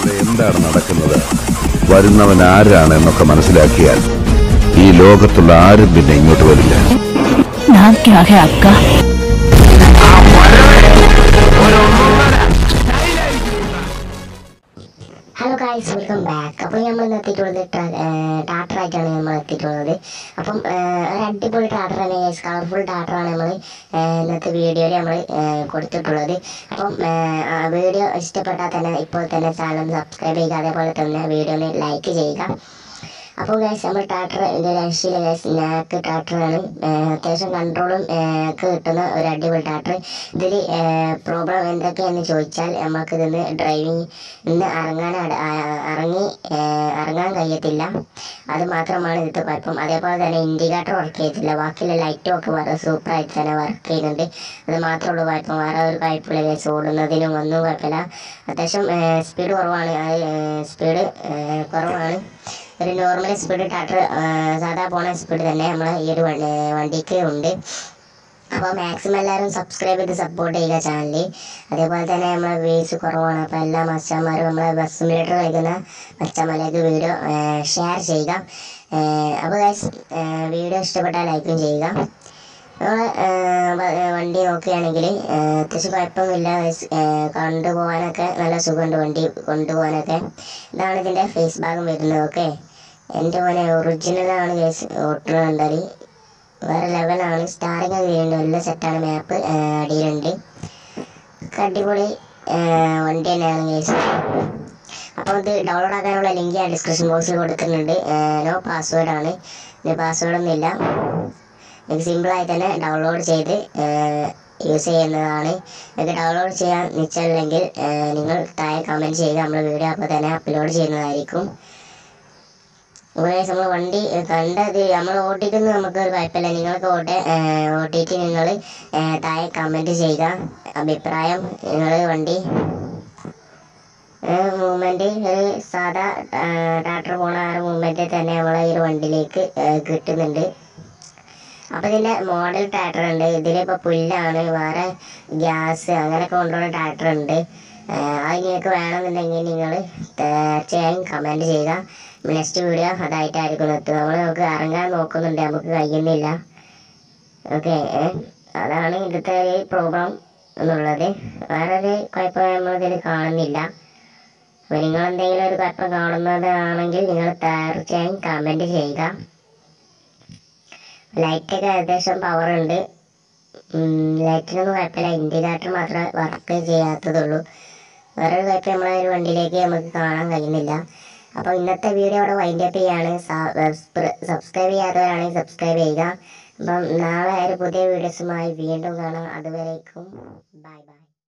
ഇവിടെ എന്താണ് നടക്കുന്നത് വരുന്നവൻ ആരാണ് എന്നൊക്കെ മനസ്സിലാക്കിയാൽ ഈ ലോകത്തുള്ള ആരും പിന്നെ ഇങ്ങോട്ട് വരില്ല नाम क्या है आपका ഹലോ ഗായ്സ് വെൽക്കം ബാക്ക് അപ്പോൾ നമ്മൾ ഇന്ന് എത്തിയിട്ടുള്ളത് ടാറ്റർ ആയിട്ടാണ് നമ്മൾ എത്തിയിട്ടുള്ളത് അപ്പം ഏഹ്, ഒരു അടിപൊളി ടാറ്റർ തന്നെ ഗൈസ് കളർഫുൾ ടാറ്ററാണ് നമ്മൾ ഇന്നത്തെ വീഡിയോയിൽ നമ്മൾ കൊടുത്തിട്ടുള്ളത് അപ്പം വീഡിയോ ഇഷ്ടപ്പെട്ടാൽ തന്നെ ഇപ്പോൾ തന്നെ ചാനൽ സബ്സ്ക്രൈബ് ചെയ്യുക അതേപോലെ തന്നെ വീഡിയോനെ ലൈക്ക് ചെയ്യുക അപ്പോൾ ഗൈസ് നമ്മൾ ടാറ്റർ ഇതിൻ്റെ രക്ഷയില്ല ഗൈസ് നാക്ക് ടാറ്ററാണ് അത്യാവശ്യം കൺട്രോളും ഒക്കെ കിട്ടുന്ന ഒരു അടിപൊളി ടാറ്റർ ഇതിൽ പ്രോബ്ലം എന്തൊക്കെയാണെന്ന് ചോദിച്ചാൽ നമുക്ക് ഇതിന്ന് ഡ്രൈവിംഗ് ഇന്ന് ഇറങ്ങാൻ അട- ആ, ഇറങ്ങി ഏഹ്, ഇറങ്ങാൻ കഴിയത്തില്ല അത് മാത്രമാണ് ഇതിൻ്റെ കുഴപ്പം അതേപോലെ തന്നെ ഇൻഡിക്കേറ്റർ വർക്ക് ചെയ്യത്തില്ല ബാക്കിയുള്ള ലൈറ്റും ഒക്കെ വളരെ സൂപ്പറായിട്ട് തന്നെ വർക്ക് ചെയ്യുന്നുണ്ട് അത് മാത്രമേ ഉള്ളൂ കുഴപ്പം വേറെ ഒരു കുഴപ്പമില്ല ഗൈസ് ഓടുന്നതിനും ഒന്നും കുഴപ്പമില്ല അത്യാവശ്യം സ്പീഡ് കുറവാണ് സ്പീഡ് കുറവാണ് ഒരു നോർമൽ സ്പീഡ് ടാറ്റർ സാധാ പോണ സ്പീഡ് തന്നെ നമ്മളെ ഈ ഒരു വണ്ടി- വണ്ടിക്ക് ഉണ്ട് അപ്പോൾ മാക്സിമം എല്ലാവരും സബ്സ്ക്രൈബ് ചെയ്ത് സപ്പോർട്ട് ചെയ്യുക ചാനലിൽ അതേപോലെ തന്നെ നമ്മളെ വ്യൂസ് കുറവാണ് അപ്പോൾ എല്ലാ മച്ചാന്മാരും നമ്മളെ ബസ് സിമുലേറ്റർ കളിക്കുന്ന മച്ചാന്മാരിലേക്ക് വീഡിയോ ഷെയർ ചെയ്യുക അപ്പോൾ വീഡിയോ ഇഷ്ടപ്പെട്ടാൽ ലൈക്കും ചെയ്യുക നമ്മൾ വണ്ടി നോക്കുകയാണെങ്കിൽ അത്യാവശ്യം കുഴപ്പമൊന്നുമില്ല ഏഹ് കൊണ്ടുപോകാനൊക്കെ നല്ല സുഖമുണ്ട് വണ്ടി കൊണ്ടുപോകാനൊക്കെ ഇതാണ് ഇതിൻ്റെ ഫേസ് ഭാഗം വരുന്നത് ഓക്കെ എൻ്റെ പോലെ ഒറിജിനലാണ് കേസ് ഓട്ടുന്നത് കണ്ടാൽ വേറെ ലെവലാണ് സ്റ്റാറിങ് ഒക്കെ ചെയ്യുന്നുണ്ട് നല്ല സെറ്റാണ് മാപ്പ് അടിയിലുണ്ട് ഒക്കെ അടിപൊളി ഏഹ് വണ്ടി തന്നെയാണ് കേസ് അപ്പോൾ ഇത് ഡൗൺലോഡ് ആക്കാനുള്ള ലിങ്ക് ഞാൻ ഡിസ്ക്രിപ്ഷൻ ബോക്സിൽ കൊടുക്കുന്നുണ്ട് നോ പാസ്വേഡ് ആണ് ഇത് പാസ്വേഡ് ഒന്നും ഇല്ല നിങ്ങൾക്ക് സിമ്പിളായി തന്നെ ഡൗൺലോഡ് ചെയ്ത് യൂസ് ചെയ്യുന്നതാണ് നിങ്ങൾക്ക് ഡൗൺലോഡ് ചെയ്യാൻ നിശ്ചയമില്ലെങ്കിൽ ഏഹ് നിങ്ങൾ താഴെ കമൻറ്റ് ചെയ്യുക നമ്മൾ വീഡിയോ അപ്പോൾ തന്നെ അപ്ലോഡ് ചെയ്യുന്നതായിരിക്കും നമ്മൾ വണ്ടി കണ്ടത് നമ്മൾ ഓട്ടിക്കുന്നത് നമുക്ക് ഒരു കുഴപ്പമില്ല നിങ്ങൾക്ക് ഓട്ടെ ഓട്ടിയിട്ട് നിങ്ങൾ താഴെ കമൻറ്റ് ചെയ്യുക അഭിപ്രായം നിങ്ങൾ വണ്ടി മൂവ്മെന്റ് ഒരു സാധാ ട്രാക്ടർ പോണ ആ ഒരു മൂവ്മെന്റ് തന്നെ നമ്മളെ ഈ ഒരു വണ്ടിയിലേക്ക് ഏഹ് കിട്ടുന്നുണ്ട് അപ്പൊ ഇതിന്റെ മോഡൽ ട്രാക്ടർ ഉണ്ട് ഇതിലിപ്പോ പുല്ലാണ് വേറെ ഗ്യാസ് അങ്ങനെയൊക്കെ കൊണ്ടുള്ള ട്രാക്ടർ ഉണ്ട് ഏഹ് അത് നിങ്ങൾക്ക് വേണമെന്നുണ്ടെങ്കിൽ നിങ്ങൾ തീർച്ചയായും കമന്റ് ചെയ്യുക നെക്സ്റ്റ് വീഡിയോ അതായിട്ടായിരിക്കും എത്തുക നമ്മൾ നമുക്ക് ഇറങ്ങാൻ നോക്കുന്നുണ്ട് നമുക്ക് കഴിയുന്നില്ല ഓക്കെ അതാണ് ഇന്നത്തെ ഒരു പ്രോബ്ലം എന്നുള്ളത് വേറൊരു കുഴപ്പം നമ്മളിതിൽ കാണുന്നില്ല അപ്പോൾ നിങ്ങൾ എന്തെങ്കിലും ഒരു കുഴപ്പം കാണുന്നതാണെങ്കിൽ നിങ്ങൾ തീർച്ചയായും കമൻറ്റ് ചെയ്യുക ലൈറ്റൊക്കെ ഏകദേശം പവർ ഉണ്ട് ലൈറ്റിനൊന്നും കുഴപ്പമില്ല ഇൻഡിക്കേറ്റർ മാത്രമേ വർക്ക് ചെയ്യാത്തതുള്ളൂ വേറൊരു കുഴപ്പം നമ്മളെ ഒരു വണ്ടിയിലേക്ക് നമുക്ക് കാണാൻ കഴിയുന്നില്ല അപ്പോൾ ഇന്നത്തെ വീഡിയോ അവിടെ വൈൻഡ് അപ്പ് ചെയ്യാണ് സബ്സ്ക്രൈബ് ചെയ്യാത്തവരാണെങ്കിൽ സബ്സ്ക്രൈബ് ചെയ്യുക അപ്പം നാളെ ഒരു പുതിയ വീഡിയോസുമായി വീണ്ടും കാണാം അതുവരേക്കും ബൈ ബൈ